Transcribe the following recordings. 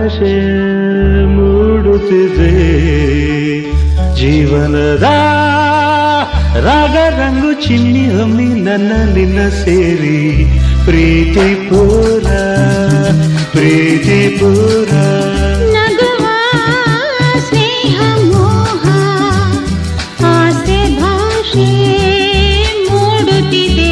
ಭಾಷೆ ಮೂಡುತ್ತಿದೆ ಜೀವನದ ರಾಗ ರಂಗು ಚಿಮ್ಮಿ ಹಮ್ಮಿ ನನ್ನ ನಿನ್ನ ಸೇರಿ ಪ್ರೀತಿ ಪೂರ ಪ್ರೀತಿ ಪೂರ ನಗುವ ಸ್ನೇಹ ಮೋಹ ಆಸೆ ಭಾಷೆ ಮೂಡುತ್ತಿದೆ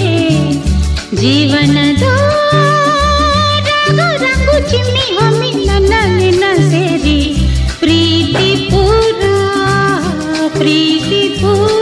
ಜೀವನದ ರಾಗ ರಂಗು ಚಿಮ್ಮಿ ಹೊಮ್ಮಿ ನನ್ನ ನಿನ್ನ ಸೇರಿ ಪ್ರೀತಿ ಪೂರ ಪ್ರೀತಿ ಪೂರ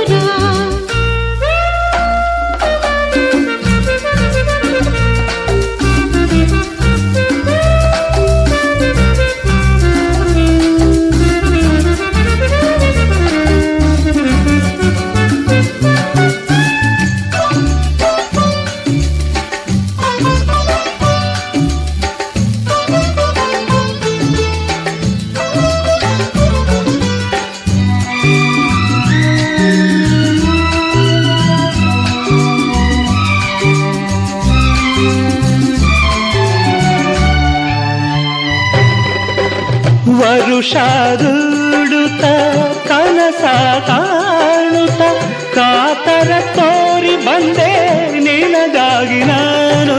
ವರುಷ ದುಡುತ್ತ ಕನಸ ಕಾಣುತ್ತ ಕಾತರ ತೋರಿ ಬಂದೆ ನಿನಗಾಗಿ ನಾನು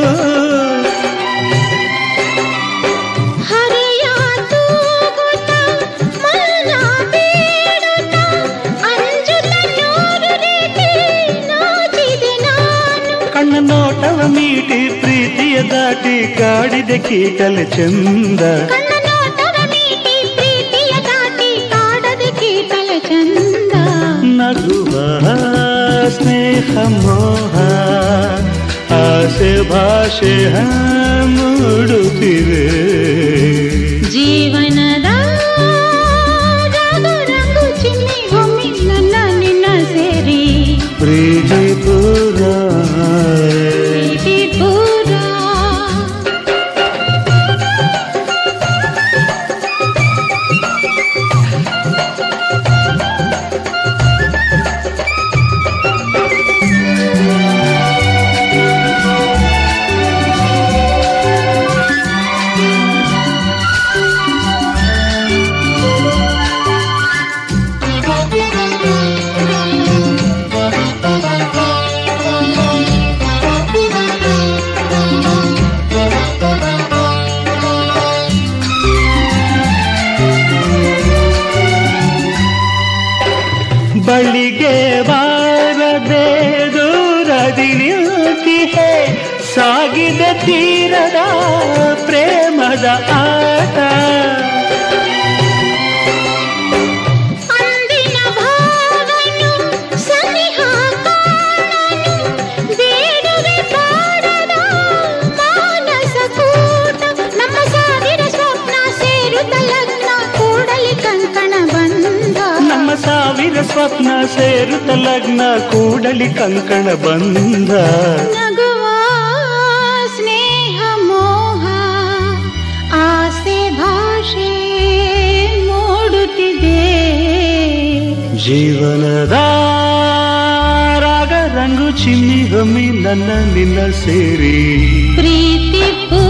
ಹರೆಯ ತೂಗುತ್ತ ಮನ ಬೇಡುತ್ತ ಅಂಜುತ್ತ ನೂರು ರೀತಿ ನಾಚಿದೆ ನಾನು ಕಣ್ಣ ನೋಟವ ಮೀಟಿ ಪ್ರೀತಿಯ ದಾಟಿ ಕಾಡಿದೆ ಕೀಟಲೆ ಚಂದ ಕಣ್ಣ ನೋಟವ ಮೀಟಿ ಪ್ರೀತಿಯ ದಾಟಿ ಕಾಡದೆ ಕೀಟಲ ಚಂದ ನಗುವ ಸ್ನೇಹ ಮೋಹ ಆಸೆ ಭಾಷೆ ಮೂಡುತ್ತಿವೆ ಜೀವನದ ರಾಗ ರಂಗು ಚಿಮ್ಮಿ ಒಮ್ಮಿ ನನ್ನ ನಿನ್ನ ಸೇರಿ ಪ್ರೀತಿ ಪೂರ ಪ್ರೀತಿ ಪೂರ ಬಳಿಗೆ ಬಾರದೆ ದೂರದಿ ನಿಂತಿಹೆ ಸಾಗಿದ ತೀರದ ಪ್ರೇಮದ ಆಟ ಅಂದಿನ ಭಾವನು ಸನಿಹ ಕಾಣನು ಬೇಡುವೆ ಬಾಡದ ಮಾನಸ ಕೂಟ ನಮ್ಮ ಸಾವಿರ ಸ್ವಪ್ನ ಸೇರುತ್ತ ಲಗ್ನ ಕೂಡಲಿ ಕಂಕಣ ಬಂದ ನಮ್ಮ ಸಾವಿರ ಸ್ವಪ್ನ ಸೇರುತ್ತ ಲಗ್ನ ಕೂಡಲಿ ಕಂಕಣ ಬಂದ ನಗುವ ಸ್ನೇಹ ಮೋಹ ಆಸೆ ಭಾಷೆ ಮೂಡುತ್ತಿದೆ ಜೀವನದ ರಾಗ ರಂಗು ಚಿಮ್ಮಿ ಹಮ್ಮಿ ನನ್ನ ನಿನ್ನ ಸೇರಿ ಪ್ರೀತಿ ಪೂ